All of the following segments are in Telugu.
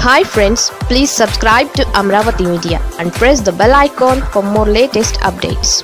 hi friends please subscribe to Amaravati media and press the bell icon for more latest updates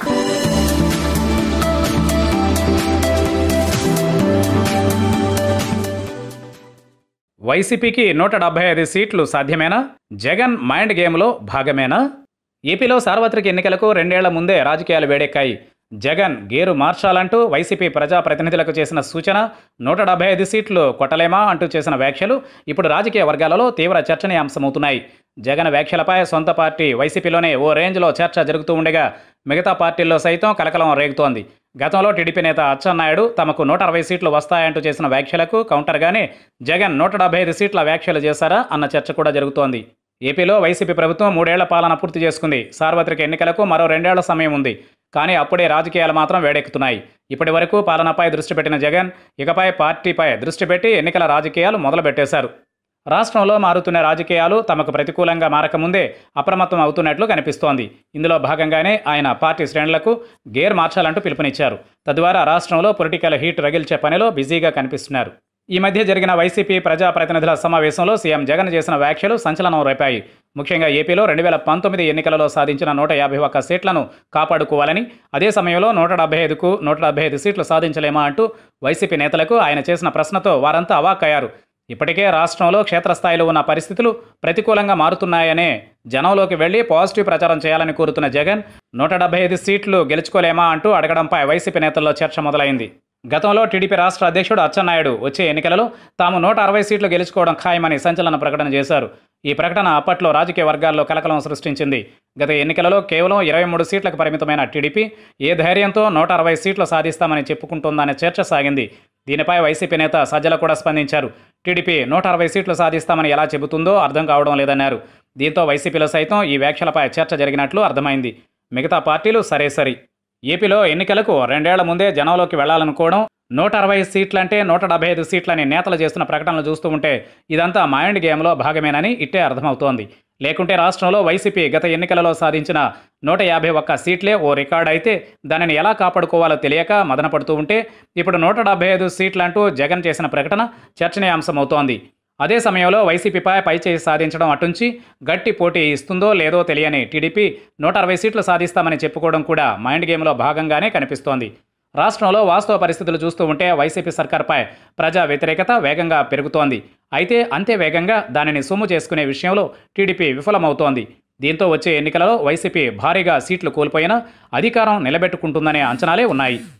వైసీపీకి నూట డెబ్బై ఐదు సీట్లు సాధ్యమేనా జగన్ మైండ్ గేమ్లో భాగమేనా ఏపీలో సార్వత్రిక ఎన్నికలకు రెండేళ్ల ముందే రాజకీయాలు వేడెక్కాయి జగన్ గేరు మార్చాలంటూ వైసీపీ ప్రజాప్రతినిధులకు చేసిన సూచన నూట డెబ్బై ఐదు సీట్లు కొట్టలేమా అంటూ చేసిన వ్యాఖ్యలు ఇప్పుడు రాజకీయ వర్గాలలో తీవ్ర చర్చనీయాంశమవుతున్నాయి జగన్ వ్యాఖ్యలపై సొంత పార్టీ వైసీపీలోనే ఓ రేంజ్లో చర్చ జరుగుతూ ఉండగా మిగతా పార్టీల్లో సైతం కలకలం రేగుతోంది గతంలో టీడీపీ నేత అచ్చెన్నాయుడు తమకు నూట అరవై సీట్లు వస్తాయంటూ చేసిన వ్యాఖ్యలకు కౌంటర్గానే జగన్ నూట డెబ్బై ఐదు సీట్ల వ్యాఖ్యలు చేశారా అన్న చర్చ కూడా జరుగుతోంది ఏపీలో వైసీపీ ప్రభుత్వం మూడేళ్ల పాలన పూర్తి చేసుకుంది సార్వత్రిక ఎన్నికలకు మరో రెండేళ్ల సమయం ఉంది కానీ అప్పుడే రాజకీయాలు మాత్రం వేడెక్కుతున్నాయి ఇప్పటి వరకు పాలనపై దృష్టి పెట్టిన జగన్ ఇకపై పార్టీపై దృష్టి పెట్టి ఎన్నికల రాజకీయాలు మొదలుపెట్టేశారు రాష్ట్రంలో మారుతున్న రాజకీయాలు తమకు ప్రతికూలంగా మారకముందే అప్రమత్తం అవుతున్నట్లు కనిపిస్తోంది ఇందులో భాగంగానే ఆయన పార్టీ శ్రేణులకు గేర్ మార్చాలంటూ పిలుపునిచ్చారు తద్వారా రాష్ట్రంలో పొలిటికల్ హీట్ రగిల్చే పనిలో బిజీగా కనిపిస్తున్నారు ఈ మధ్య జరిగిన వైసీపీ ప్రజాప్రతినిధుల సమావేశంలో సీఎం జగన్ చేసిన వ్యాఖ్యలు సంచలనం రేపాయి ముఖ్యంగా ఏపీలో రెండు వేల పంతొమ్మిది ఎన్నికలలో సాధించిన నూట యాభై ఒక్క సీట్లను కాపాడుకోవాలని అదే సమయంలో నూట డెబ్బై ఐదుకు నూట డెబ్బై ఐదు సీట్లు సాధించలేమా అంటూ వైసీపీ నేతలకు ఆయన చేసిన ప్రశ్నతో వారంతా అవాక్కయ్యారు ఇప్పటికే రాష్ట్రంలో క్షేత్రస్థాయిలో ఉన్న పరిస్థితులు ప్రతికూలంగా మారుతున్నాయనే జనంలోకి వెళ్లి పాజిటివ్ ప్రచారం చేయాలని కోరుతున్న జగన్ నూట డెబ్బై ఐదు సీట్లు గెలుచుకోలేమా అంటూ అడగడంపై వైసీపీ నేతల్లో చర్చ మొదలైంది గతంలో టీడీపీ రాష్ట్ర అధ్యక్షుడు అచ్చెన్నాయుడు వచ్చే ఎన్నికలలో తాము నూట అరవై సీట్లు గెలుచుకోవడం ఖాయమని సంచలన ప్రకటన చేశారు ఈ ప్రకటన అప్పట్లో రాజకీయ వర్గాల్లో కలకలం సృష్టించింది గత ఎన్నికలలో కేవలం ఇరవై మూడు సీట్లకు పరిమితమైన టీడీపీ ఏ ధైర్యంతో నూట అరవై సీట్లు సాధిస్తామని చెప్పుకుంటోందనే చర్చ సాగింది దీనిపై వైసీపీ నేత సజ్జల కూడా స్పందించారు టీడీపీ నూట అరవై సీట్లు సాధిస్తామని ఎలా చెబుతుందో అర్థం కావడం లేదన్నారు దీంతో వైసీపీలో సైతం ఈ వ్యాఖ్యలపై చర్చ జరిగినట్లు అర్థమైంది మిగతా పార్టీలు సరే సరి ఏపీలో ఎన్నికలకు రెండేళ్ల ముందే జనంలోకి వెళ్లాలనుకోవడం నూట అరవై సీట్లంటే నూట డెబ్బై ఐదు సీట్లని నేతలు చేస్తున్న ప్రకటనలు చూస్తూ ఉంటే ఇదంతా మైండ్ గేమ్లో భాగమేనని ఇట్టే అర్థమవుతోంది లేకుంటే రాష్ట్రంలో వైసీపీ గత ఎన్నికలలో సాధించిన నూట యాభై ఒక్క సీట్లే ఓ రికార్డ్ అయితే దానిని ఎలా కాపాడుకోవాలో తెలియక మదనపడుతూ ఉంటే ఇప్పుడు నూట డెబ్బై ఐదు సీట్లంటూ జగన్ చేసిన ప్రకటన చర్చనీయాంశమవుతోంది అదే సమయంలో వైసీపీపై పైచేయి సాధించడం అటుంచి గట్టి పోటీ ఇస్తుందో లేదో తెలియని టీడీపీ నూట అరవై సీట్లు సాధిస్తామని చెప్పుకోవడం కూడా మైండ్ గేమ్లో భాగంగానే కనిపిస్తోంది రాష్ట్రంలో వాస్తవ పరిస్థితులు చూస్తూ ఉంటే వైసీపీ సర్కార్పై ప్రజా వ్యతిరేకత వేగంగా పెరుగుతోంది అయితే అంతే వేగంగా దానిని సొమ్ము చేసుకునే విషయంలో టీడీపీ విఫలమవుతోంది దీంతో వచ్చే ఎన్నికలలో వైసీపీ భారీగా సీట్లు కోల్పోయినా అధికారం నిలబెట్టుకుంటుందనే అంచనాలే ఉన్నాయి